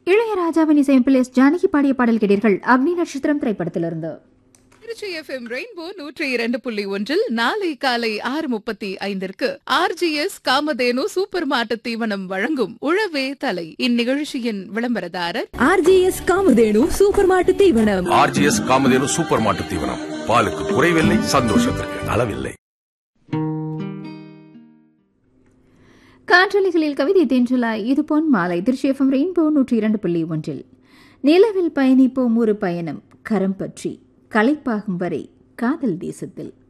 இளையராஜாவின் இசையமைப்பில் எஸ் ஜானகி பாடிய பாடல் கேட்டீர்கள் அக்னி நட்சத்திரம் திரைப்படத்திலிருந்து திருச்சி எஃப்எம் ரெயின்போ நூற்றி இரண்டு புள்ளி ஒன்றில் நாளை காலை ஆறு முப்பத்தி ஐந்திற்கு ஆர்ஜிஎஸ் காமதேனு சூப்பர் மாட்டு தீவனம் வழங்கும் உழவே தலை இந்நிகழ்ச்சியின் விளம்பரதாரர் ஆர்ஜிஎஸ் காமதேனு சூப்பர் மாட்டு தீவனம் ஆர்ஜிஎஸ் காமதேனு சூப்பர் மாட்டு தீவனம் பாலுக்கு குறைவில்லை சந்தோஷத்திற்கு அளவில்லை காற்றலைகளில் கவிதை தென்றலாய் இது பொன் மாலை திருச்சி எஃப்எம் ரெயின்போ நூற்றி இரண்டு புள்ளி ஒன்றில் நிலவில் பயணிப்போம் ஒரு பயணம் கரம் பற்றி களைப்பாகும் வரை காதல் தேசத்தில்